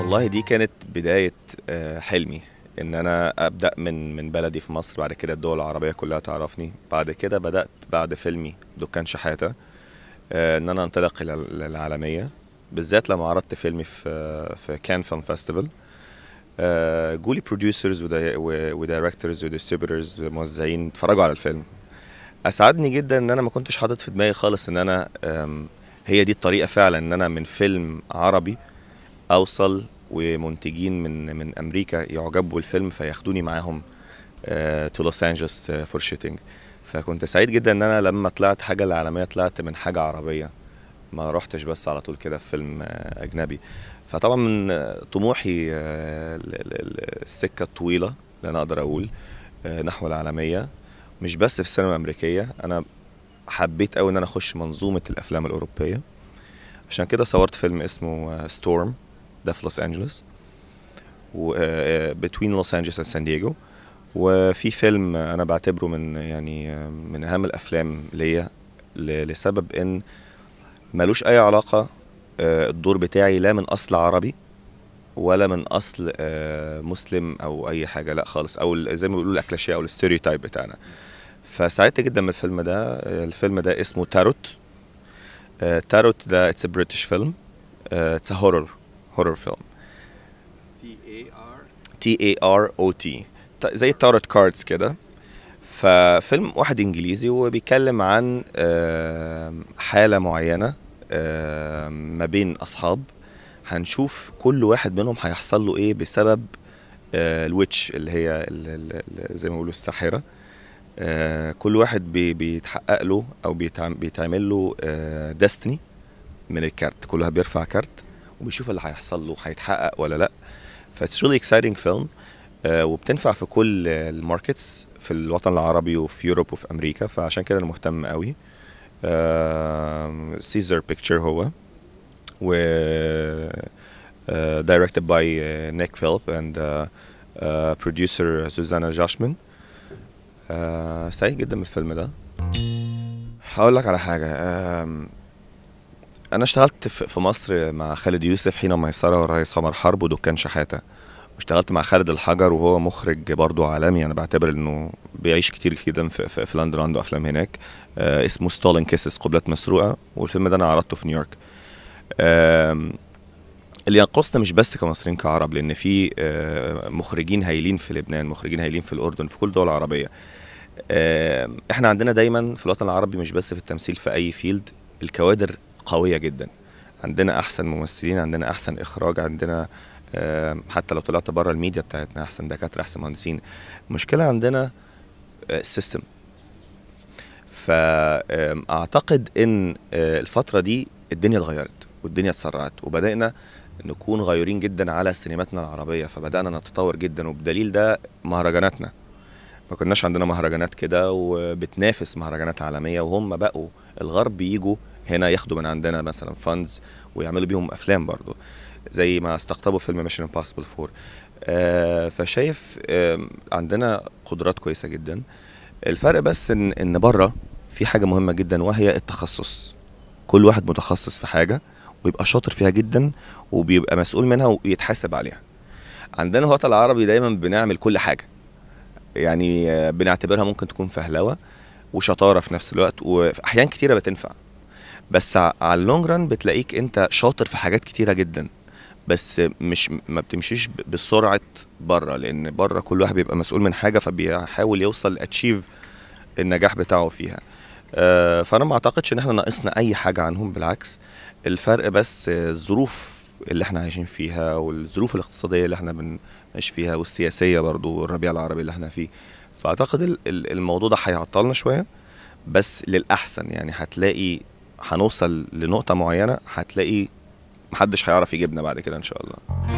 والله دي كانت بداية آه، حلمي ان انا ابدا من من بلدي في مصر بعد كده الدول العربيه كلها تعرفني بعد كده بدات بعد فيلمي دكان شحاته آه، ان انا انطلق الى العالميه بالذات لما عرضت فيلمي في في كان فيلم فيستيفال جولي بروديوسرز ودايركتورز وديستريبيوتورز موزعين اتفرجوا على الفيلم اسعدني جدا ان انا ما كنتش حاطط في دماغي خالص ان انا آم، هي دي الطريقه فعلا ان انا من فيلم عربي اوصل ومنتجين من من امريكا يعجبوا بالفيلم فياخدوني معاهم تو لوس انجلوس فور شوتينج فكنت سعيد جدا ان انا لما طلعت حاجه العالميه طلعت من حاجه عربيه ما رحتش بس على طول كده في فيلم آه، اجنبي فطبعا من آه، طموحي آه، ال- ال- ال- السكه الطويله اللي انا اقدر اقول آه، نحو العالميه مش بس في السينما الامريكيه انا حبيت قوي ان انا اخش منظومه الافلام الاوروبيه عشان كده صورت فيلم اسمه ستورم ده في لوس انجلوس و بتوين لوس انجلوس وسان دييغو وفي فيلم انا بعتبره من يعني آه، من اهم الافلام ليا ل- لسبب ان ملوش اي علاقه آه، الدور بتاعي لا من اصل عربي ولا من اصل آه، مسلم او اي حاجه لا خالص او ال- زي ما بيقولوا الاكلاشيه او الستيريوتايب بتاعنا فسعدت جدا من الفيلم ده آه، الفيلم ده اسمه تاروت آه، تاروت ده اتس بريتش فيلم اتس هورر هورر فيلم تي اي ار تي اي ار او تي زي التاروت كاردز كده ففيلم واحد انجليزي وبيتكلم عن آم، حاله معينه آم، ما بين اصحاب هنشوف كل واحد منهم هيحصل له ايه بسبب آه، الويتش اللي هي ال- ال- ال- زي ما بيقولوا الساحره آه، كل واحد بي- بيتحقق له او بيتعم- بيتعمل له ديستني من الكارت كل واحد بيرفع كارت وبيشوف اللي هيحصل له هيتحقق ولا لا فاتس ريلي اكسايتنج فيلم وبتنفع في كل الماركتس في الوطن العربي وفي يوروب وفي امريكا فعشان كده انا مهتم قوي سيزر بيكتشر هو و uh, directed by uh, Nick Philp and uh, uh, producer سوزانا جاشمن uh, سعيد جدا بالفيلم ده هقول لك على حاجة um, أنا اشتغلت في في مصر مع خالد يوسف حين ميسرة والرئيس عمر حرب ودكان شحاتة واشتغلت مع خالد الحجر وهو مخرج برضو عالمي أنا بعتبر إنه بيعيش كتير جدا في, في, في لندن عنده أفلام هناك آه اسمه ستولن كيسز قبلات مسروقة والفيلم ده أنا عرضته في نيويورك آم، اللي ينقصنا مش بس كمصريين كعرب لان في آه، مخرجين هايلين في لبنان مخرجين هايلين في الاردن في كل الدول العربيه آم، احنا عندنا دايما في الوطن العربي مش بس في التمثيل في اي فيلد الكوادر قويه جدا عندنا احسن ممثلين عندنا احسن اخراج عندنا آم، حتى لو طلعت بره الميديا بتاعتنا احسن دكاتره احسن مهندسين المشكله عندنا السيستم فاعتقد ان آه، الفتره دي الدنيا اتغيرت والدنيا اتسرعت وبدانا نكون غيورين جدا على سينماتنا العربيه فبدانا نتطور جدا وبدليل ده مهرجاناتنا ما كناش عندنا مهرجانات كده وبتنافس مهرجانات عالميه وهم بقوا الغرب بيجوا هنا ياخدوا من عندنا مثلا فاندز ويعملوا بيهم افلام برضو زي ما استقطبوا فيلم ميشن امبوسيبل 4 آه فشايف آه عندنا قدرات كويسه جدا الفرق بس ان ان بره في حاجه مهمه جدا وهي التخصص كل واحد متخصص في حاجه ويبقى شاطر فيها جدا وبيبقى مسؤول منها ويتحاسب عليها عندنا الوطن العربي دايما بنعمل كل حاجه يعني آه، بنعتبرها ممكن تكون فهلوه وشطاره في نفس الوقت وفي احيان كتيره بتنفع بس ع- على اللونج ران بتلاقيك انت شاطر في حاجات كتيره جدا بس مش ما بتمشيش ب- بسرعه بره لان بره كل واحد بيبقى مسؤول من حاجه فبيحاول يوصل اتشيف النجاح بتاعه فيها آه، فانا ما اعتقدش ان احنا ناقصنا اي حاجه عنهم بالعكس الفرق بس آه، الظروف اللي احنا عايشين فيها والظروف الاقتصاديه اللي احنا بنعيش فيها والسياسيه برضو والربيع العربي اللي احنا فيه فاعتقد ال- ال- الموضوع ده هيعطلنا شويه بس للاحسن يعني هتلاقي هنوصل لنقطه معينه هتلاقي محدش هيعرف يجيبنا بعد كده ان شاء الله